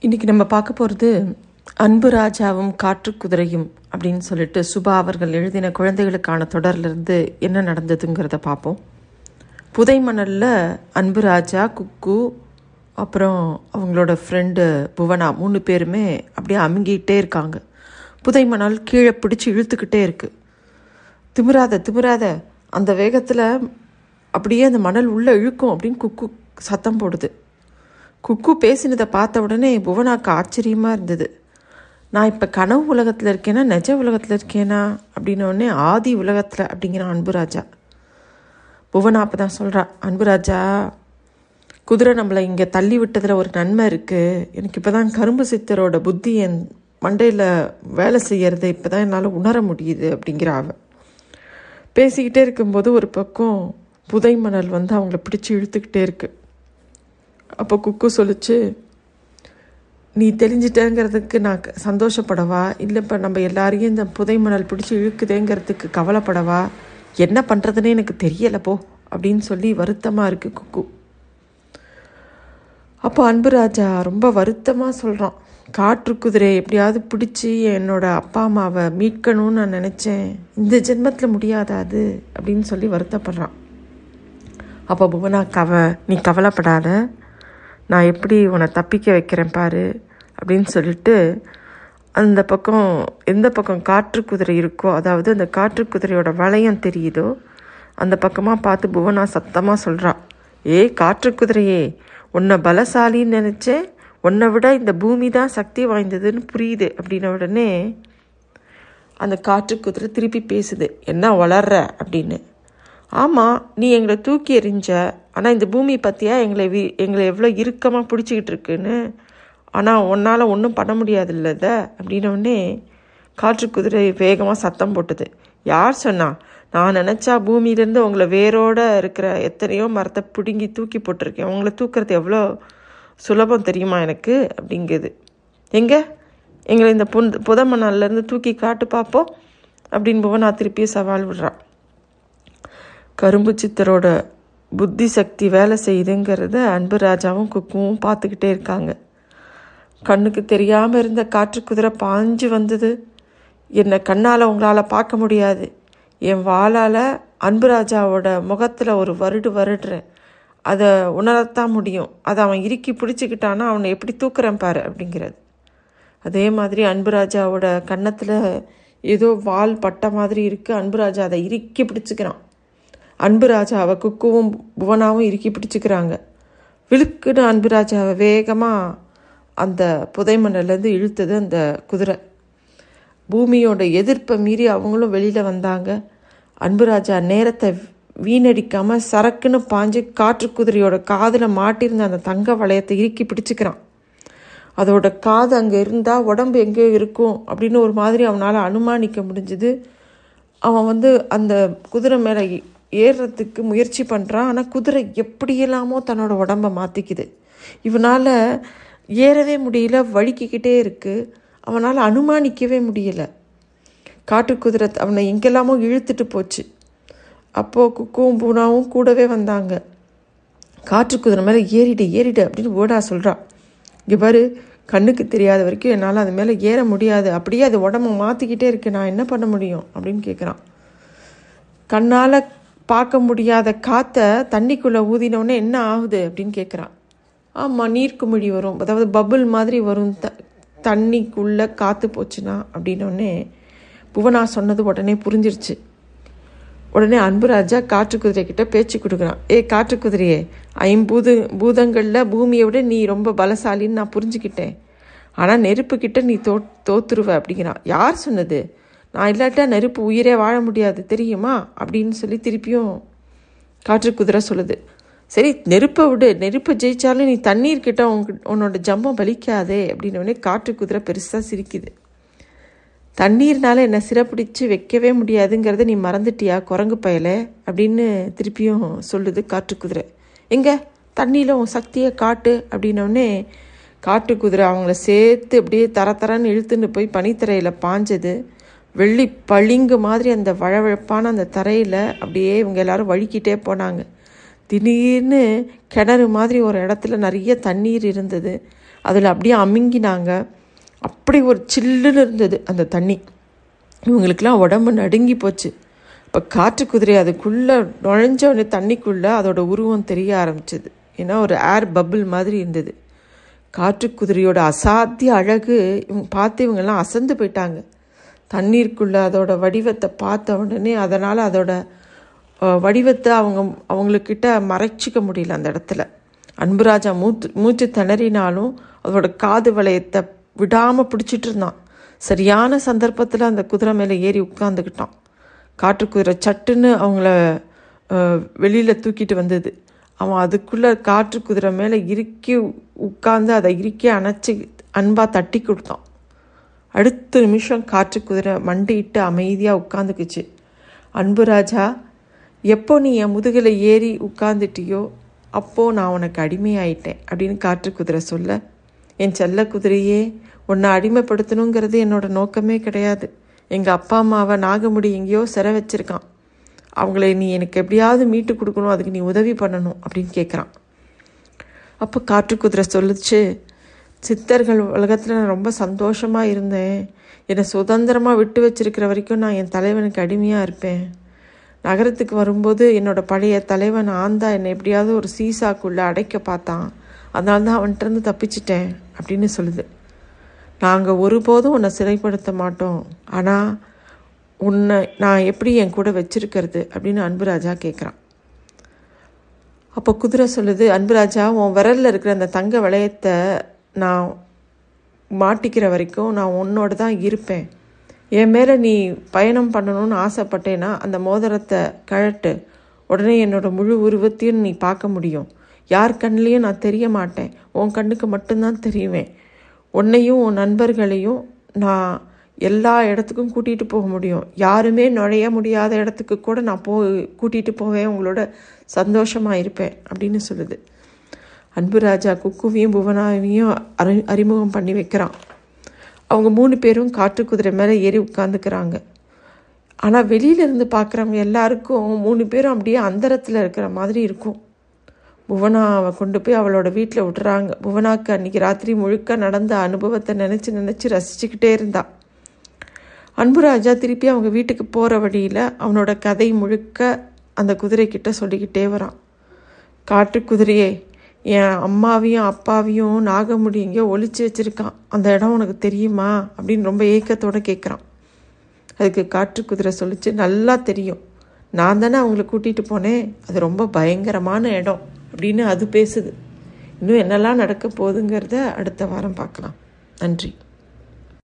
இன்றைக்கி நம்ம பார்க்க போகிறது அன்பு ராஜாவும் காற்று குதிரையும் அப்படின்னு சொல்லிட்டு சுபா அவர்கள் எழுதின குழந்தைகளுக்கான தொடர்லேருந்து என்ன நடந்ததுங்கிறத பார்ப்போம் புதை மணலில் அன்பு ராஜா குக்கு அப்புறம் அவங்களோட ஃப்ரெண்டு புவனா மூணு பேருமே அப்படியே அமுங்கிட்டே இருக்காங்க புதை மணல் கீழே பிடிச்சி இழுத்துக்கிட்டே இருக்குது திமிராத திமிராத அந்த வேகத்தில் அப்படியே அந்த மணல் உள்ளே இழுக்கும் அப்படின்னு குக்கு சத்தம் போடுது குக்கு பேசினதை பார்த்த உடனே புவனாக்கு ஆச்சரியமாக இருந்தது நான் இப்போ கனவு உலகத்தில் இருக்கேனா நிஜ உலகத்தில் இருக்கேனா அப்படின்ன உடனே ஆதி உலகத்தில் அப்படிங்கிறான் அன்புராஜா புவனா அப்போ தான் சொல்கிறா அன்புராஜா குதிரை நம்மளை இங்கே தள்ளி விட்டதில் ஒரு நன்மை இருக்குது எனக்கு இப்போ தான் கரும்பு சித்தரோட புத்தி என் மண்டையில் வேலை செய்யறதை இப்போ தான் என்னால் உணர முடியுது அப்படிங்கிற அவ பேசிக்கிட்டே இருக்கும்போது ஒரு பக்கம் புதை மணல் வந்து அவங்கள பிடிச்சி இழுத்துக்கிட்டே இருக்கு அப்போ குக்கு சொல்லிச்சு நீ தெரிஞ்சிட்டேங்கிறதுக்கு நான் க- சந்தோஷப்படவா இல்லை இப்போ நம்ம எல்லாரையும் இந்த புதை மணல் பிடிச்சி இழுக்குதேங்கிறதுக்கு கவலைப்படவா என்ன பண்ணுறதுனே எனக்கு தெரியலை போ அப்படின்னு சொல்லி வருத்தமாக இருக்கு குக்கு அப்போ அன்புராஜா ரொம்ப வருத்தமாக சொல்கிறான் காற்று குதிரை எப்படியாவது பிடிச்சி என்னோட அப்பா அம்மாவை மீட்கணும்னு நான் நினச்சேன் இந்த ஜென்மத்தில் முடியாதா அது அப்படின்னு சொல்லி வருத்தப்படுறான் அப்போ புவனா கவ நீ கவலைப்படாத நான் எப்படி உன்னை தப்பிக்க வைக்கிறேன் பாரு அப்படின்னு சொல்லிட்டு அந்த பக்கம் எந்த பக்கம் காற்று குதிரை இருக்கோ அதாவது அந்த காற்று குதிரையோட வளையம் தெரியுதோ அந்த பக்கமாக பார்த்து புவனா சத்தமாக சொல்கிறா ஏய் காற்று குதிரையே உன்னை பலசாலின்னு நினச்சேன் உன்னை விட இந்த பூமி தான் சக்தி வாய்ந்ததுன்னு புரியுது அப்படின்ன உடனே அந்த காற்று குதிரை திருப்பி பேசுது என்ன வளர்ற அப்படின்னு ஆமாம் நீ எங்களை தூக்கி எறிஞ்ச ஆனால் இந்த பூமி பற்றியா எங்களை வி எங்களை எவ்வளோ இறுக்கமாக பிடிச்சிக்கிட்டு இருக்குன்னு ஆனால் உன்னால் ஒன்றும் பண்ண முடியாதுல்லத அப்படின்னோடனே காற்று குதிரை வேகமாக சத்தம் போட்டுது யார் சொன்னா நான் நினச்சா பூமியிலேருந்து உங்களை வேரோட இருக்கிற எத்தனையோ மரத்தை பிடுங்கி தூக்கி போட்டிருக்கேன் உங்களை தூக்குறது எவ்வளோ சுலபம் தெரியுமா எனக்கு அப்படிங்குது எங்கே எங்களை இந்த புன் புத மணல்லேருந்து தூக்கி காட்டு பார்ப்போம் அப்படின்னு புவனா திருப்பியும் சவால் விடுறான் கரும்பு சித்தரோட புத்தி சக்தி வேலை செய்யுதுங்கிறத அன்பு ராஜாவும் குக்குவும் பார்த்துக்கிட்டே இருக்காங்க கண்ணுக்கு தெரியாமல் இருந்த காற்று குதிரை பாஞ்சு வந்தது என்னை கண்ணால் உங்களால் பார்க்க முடியாது என் வாளால் அன்பு ராஜாவோட முகத்தில் ஒரு வருடு வருடுறேன் அதை உணரத்தான் முடியும் அதை அவன் இறுக்கி பிடிச்சிக்கிட்டான்னா அவனை எப்படி தூக்குறேன் பாரு அப்படிங்கிறது அதே மாதிரி அன்புராஜாவோட கன்னத்தில் ஏதோ வால் பட்ட மாதிரி இருக்குது அன்புராஜா அதை இறுக்கி பிடிச்சிக்கிறான் அன்புராஜாவை குக்குவும் புவனாவும் இறுக்கி பிடிச்சிக்கிறாங்க விழுக்குன்னு அன்புராஜாவை வேகமாக அந்த புதை மணல்லேருந்து இழுத்தது அந்த குதிரை பூமியோட எதிர்ப்பை மீறி அவங்களும் வெளியில் வந்தாங்க அன்புராஜா நேரத்தை வீணடிக்காமல் சரக்குன்னு பாஞ்சு காற்று குதிரையோட காதில் மாட்டியிருந்த அந்த தங்க வளையத்தை இறுக்கி பிடிச்சிக்கிறான் அதோட காது அங்கே இருந்தால் உடம்பு எங்கேயோ இருக்கும் அப்படின்னு ஒரு மாதிரி அவனால் அனுமானிக்க முடிஞ்சுது அவன் வந்து அந்த குதிரை மேலே ஏறுறதுக்கு முயற்சி பண்ணுறான் ஆனால் குதிரை எப்படியெல்லாமோ தன்னோட உடம்பை மாற்றிக்குது இவனால் ஏறவே முடியல வழுக்கிக்கிட்டே இருக்குது அவனால் அனுமானிக்கவே முடியல காட்டு குதிரை அவனை எங்கெல்லாமோ இழுத்துட்டு போச்சு அப்போது குக்கும் பூனாவும் கூடவே வந்தாங்க காற்று குதிரை மேலே ஏறிடு ஏறிடு அப்படின்னு ஓடா சொல்கிறான் இங்கே பாரு கண்ணுக்கு தெரியாத வரைக்கும் என்னால் அது மேலே ஏற முடியாது அப்படியே அது உடம்ப மாற்றிக்கிட்டே இருக்கு நான் என்ன பண்ண முடியும் அப்படின்னு கேட்குறான் கண்ணால் பார்க்க முடியாத காற்றை தண்ணிக்குள்ளே ஊதினோடனே என்ன ஆகுது அப்படின்னு கேட்குறான் ஆமாம் நீர்க்குமிழி வரும் அதாவது பபுள் மாதிரி வரும் த தண்ணிக்குள்ளே காற்று போச்சுன்னா அப்படின்னோடனே புவனா சொன்னது உடனே புரிஞ்சிருச்சு உடனே அன்புராஜா காற்று குதிரை கிட்ட பேச்சு கொடுக்குறான் ஏ காற்று குதிரையே ஐம்பூது பூதங்களில் பூமியை விட நீ ரொம்ப பலசாலின்னு நான் புரிஞ்சுக்கிட்டேன் ஆனால் நெருப்பு கிட்ட நீ தோ தோத்துருவ அப்படிங்கிறான் யார் சொன்னது நான் இல்லாட்டா நெருப்பு உயிரே வாழ முடியாது தெரியுமா அப்படின்னு சொல்லி திருப்பியும் காற்று குதிரை சொல்லுது சரி நெருப்பை விடு நெருப்பை ஜெயிச்சாலும் நீ தண்ணீர் கிட்ட உங்க உன்னோட ஜம்பம் வலிக்காதே அப்படின்னு உடனே காற்று குதிரை பெருசாக சிரிக்குது தண்ணீர்னால என்னை சிறப்பிடிச்சு வைக்கவே முடியாதுங்கிறத நீ மறந்துட்டியா குரங்கு பயலே அப்படின்னு திருப்பியும் சொல்லுது காட்டு குதிரை எங்க தண்ணியில் உன் சக்தியை காட்டு அப்படின்னோடனே காட்டு குதிரை அவங்கள சேர்த்து அப்படியே தர தரன்னு இழுத்துன்னு போய் பனித்தரையில் பாஞ்சது வெள்ளி பளிங்கு மாதிரி அந்த வழவழப்பான அந்த தரையில் அப்படியே இவங்க எல்லாரும் வழுக்கிட்டே போனாங்க திடீர்னு கிணறு மாதிரி ஒரு இடத்துல நிறைய தண்ணீர் இருந்தது அதில் அப்படியே அமுங்கினாங்க அப்படி ஒரு சில்லுன்னு இருந்தது அந்த தண்ணி இவங்களுக்கெல்லாம் உடம்பு நடுங்கி போச்சு இப்போ காற்று குதிரை அதுக்குள்ளே நுழைஞ்ச உடனே தண்ணிக்குள்ளே அதோட உருவம் தெரிய ஆரம்பிச்சது ஏன்னா ஒரு ஏர் பபிள் மாதிரி இருந்தது காற்று குதிரையோட அசாத்திய அழகு இவங்க பார்த்து இவங்கெல்லாம் அசந்து போயிட்டாங்க தண்ணீருக்குள்ளே அதோட வடிவத்தை பார்த்த உடனே அதனால் அதோட அஹ், வடிவத்தை அவங்க அவங்களுக்கிட்ட மறைச்சிக்க முடியல அந்த இடத்துல அன்புராஜா மூத்து மூச்சு திணறினாலும் அதோட காது வளையத்தை விடாமல் பிடிச்சிட்டு இருந்தான் சரியான சந்தர்ப்பத்தில் அந்த குதிரை மேலே ஏறி உட்காந்துக்கிட்டான் காற்று குதிரை சட்டுன்னு அவங்கள வெளியில் தூக்கிட்டு வந்தது அவன் அதுக்குள்ளே காற்று குதிரை மேலே இறுக்கி உட்கார்ந்து அதை இறுக்கி அணைச்சி அன்பாக தட்டி கொடுத்தான் அடுத்த நிமிஷம் காற்று குதிரை மண்டிட்டு அமைதியாக உட்காந்துக்குச்சு அன்பு ராஜா எப்போ நீ என் முதுகில் ஏறி உட்காந்துட்டியோ அப்போது நான் உனக்கு அடிமையாயிட்டேன் அப்படின்னு காற்று குதிரை சொல்ல என் செல்ல குதிரையே உன்னை அடிமைப்படுத்தணுங்கிறது என்னோட நோக்கமே கிடையாது எங்கள் அப்பா அம்மாவை நாகமுடி எங்கேயோ சிறை வச்சிருக்கான் அவங்கள நீ எனக்கு எப்படியாவது மீட்டு கொடுக்கணும் அதுக்கு நீ உதவி பண்ணணும் அப்படின்னு கேட்குறான் அப்போ காற்று குதிரை சொல்லுச்சு சித்தர்கள் உலகத்தில் நான் ரொம்ப சந்தோஷமாக இருந்தேன் என்னை சுதந்திரமாக விட்டு வச்சிருக்கிற வரைக்கும் நான் என் தலைவனுக்கு அடிமையாக இருப்பேன் நகரத்துக்கு வரும்போது என்னோட பழைய தலைவன் ஆந்தா என்னை எப்படியாவது ஒரு சீசாக்குள்ளே அடைக்க பார்த்தான் அதனால தான் அவன்கிட்டருந்து தப்பிச்சிட்டேன் அப்படின்னு சொல்லுது நாங்கள் ஒருபோதும் உன்னை சிறைப்படுத்த மாட்டோம் ஆனால் உன்னை நான் எப்படி என் கூட வச்சிருக்கிறது அப்படின்னு அன்புராஜா கேட்குறான் அப்போ குதிரை சொல்லுது அன்புராஜா உன் விரலில் இருக்கிற அந்த தங்க வளையத்தை நான் மாட்டிக்கிற வரைக்கும் நான் உன்னோட தான் இருப்பேன் என் மேலே நீ பயணம் பண்ணணும்னு ஆசைப்பட்டேன்னா அந்த மோதிரத்தை கழட்டு உடனே என்னோட முழு உருவத்தையும் நீ பார்க்க முடியும் யார் கண்ணிலையும் நான் தெரிய மாட்டேன் உன் கண்ணுக்கு மட்டும்தான் தெரியுவேன் உன்னையும் உன் நண்பர்களையும் நான் எல்லா இடத்துக்கும் கூட்டிகிட்டு போக முடியும் யாருமே நுழைய முடியாத இடத்துக்கு கூட நான் போ கூட்டிகிட்டு போவேன் உங்களோட சந்தோஷமாக இருப்பேன் அப்படின்னு சொல்லுது அன்புராஜா குக்குவையும் புவனாவையும் அறி அறிமுகம் பண்ணி வைக்கிறான் அவங்க மூணு பேரும் காற்று குதிரை மேலே ஏறி உட்காந்துக்கிறாங்க ஆனால் வெளியிலேருந்து பார்க்குறவங்க எல்லாருக்கும் மூணு பேரும் அப்படியே அந்தரத்தில் இருக்கிற மாதிரி இருக்கும் புவனாவை கொண்டு போய் அவளோட வீட்டில் விட்டுறாங்க புவனாக்கு அன்றைக்கி ராத்திரி முழுக்க நடந்த அனுபவத்தை நினச்சி நினச்சி ரசிச்சுக்கிட்டே இருந்தா அன்புராஜா திருப்பி அவங்க வீட்டுக்கு போகிற வழியில் அவனோட கதை முழுக்க அந்த குதிரைக்கிட்ட சொல்லிக்கிட்டே வரான் காட்டு குதிரையே என் அம்மாவையும் அப்பாவையும் நாகமுடி எங்கேயோ ஒளிச்சு வச்சிருக்கான் அந்த இடம் உனக்கு தெரியுமா அப்படின்னு ரொம்ப ஏக்கத்தோட கேட்குறான் அதுக்கு காற்று குதிரை சொல்லிச்சு நல்லா தெரியும் நான் தானே அவங்கள கூட்டிகிட்டு போனேன் அது ரொம்ப பயங்கரமான இடம் அப்படின்னு அது பேசுது இன்னும் என்னெல்லாம் நடக்க போகுதுங்கிறத அடுத்த வாரம் பார்க்கலாம் நன்றி